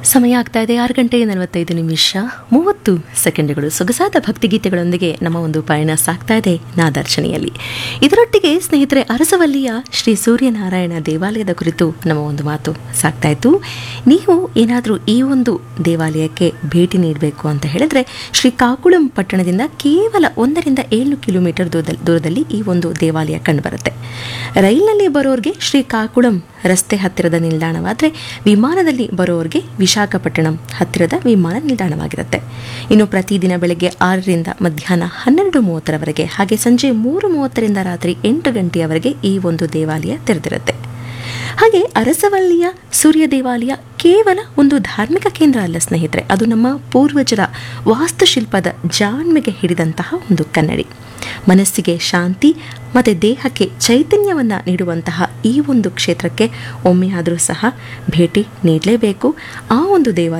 ಸಮಯ ಆಗ್ತಾ ಇದೆ ಆರು ಗಂಟೆ ನಲವತ್ತೈದು ನಿಮಿಷ ಮೂವತ್ತು ಸೆಕೆಂಡ್ಗಳು ಸೊಗಸಾದ ಭಕ್ತಿಗೀತೆಗಳೊಂದಿಗೆ ನಮ್ಮ ಒಂದು ಪಯಣ ಸಾಗ್ತಾ ಇದೆ ನಾದರ್ಶನಿಯಲ್ಲಿ ಇದರೊಟ್ಟಿಗೆ ಸ್ನೇಹಿತರೆ ಅರಸವಲ್ಲಿಯ ಶ್ರೀ ಸೂರ್ಯನಾರಾಯಣ ದೇವಾಲಯದ ಕುರಿತು ನಮ್ಮ ಒಂದು ಮಾತು ಸಾಗ್ತಾ ಇತ್ತು ನೀವು ಏನಾದರೂ ಈ ಒಂದು ದೇವಾಲಯಕ್ಕೆ ಭೇಟಿ ನೀಡಬೇಕು ಅಂತ ಹೇಳಿದ್ರೆ ಶ್ರೀ ಕಾಕುಳಂ ಪಟ್ಟಣದಿಂದ ಕೇವಲ ಒಂದರಿಂದ ಏಳು ಕಿಲೋಮೀಟರ್ ದೂರದಲ್ಲಿ ದೂರದಲ್ಲಿ ಈ ಒಂದು ದೇವಾಲಯ ಕಂಡುಬರುತ್ತೆ ರೈಲಿನಲ್ಲಿ ಬರೋರಿಗೆ ಶ್ರೀ ಕಾಕುಳಂ ರಸ್ತೆ ಹತ್ತಿರದ ನಿಲ್ದಾಣವಾದರೆ ವಿಮಾನದಲ್ಲಿ ಬರೋರಿಗೆ ವಿಶಾಖಪಟ್ಟಣಂ ಹತ್ತಿರದ ವಿಮಾನ ನಿಲ್ದಾಣವಾಗಿರುತ್ತೆ ಇನ್ನು ಪ್ರತಿದಿನ ಬೆಳಗ್ಗೆ ಆರರಿಂದ ಮಧ್ಯಾಹ್ನ ಹನ್ನೆರಡು ಮೂವತ್ತರವರೆಗೆ ಹಾಗೆ ಸಂಜೆ ಮೂರು ಮೂವತ್ತರಿಂದ ರಾತ್ರಿ ಎಂಟು ಗಂಟೆಯವರೆಗೆ ಈ ಒಂದು ದೇವಾಲಯ ತೆರೆದಿರುತ್ತೆ ಹಾಗೆ ಅರಸವಳ್ಳಿಯ ಸೂರ್ಯ ದೇವಾಲಯ ಕೇವಲ ಒಂದು ಧಾರ್ಮಿಕ ಕೇಂದ್ರ ಅಲ್ಲ ಸ್ನೇಹಿತರೆ ಅದು ನಮ್ಮ ಪೂರ್ವಜರ ವಾಸ್ತುಶಿಲ್ಪದ ಜಾಣ್ಮೆಗೆ ಹಿಡಿದಂತಹ ಒಂದು ಕನ್ನಡಿ ಮನಸ್ಸಿಗೆ ಶಾಂತಿ ಮತ್ತು ದೇಹಕ್ಕೆ ಚೈತನ್ಯವನ್ನು ನೀಡುವಂತಹ ಈ ಒಂದು ಕ್ಷೇತ್ರಕ್ಕೆ ಒಮ್ಮೆಯಾದರೂ ಸಹ ಭೇಟಿ ನೀಡಲೇಬೇಕು ಆ ಒಂದು ದೇವಾಲಯ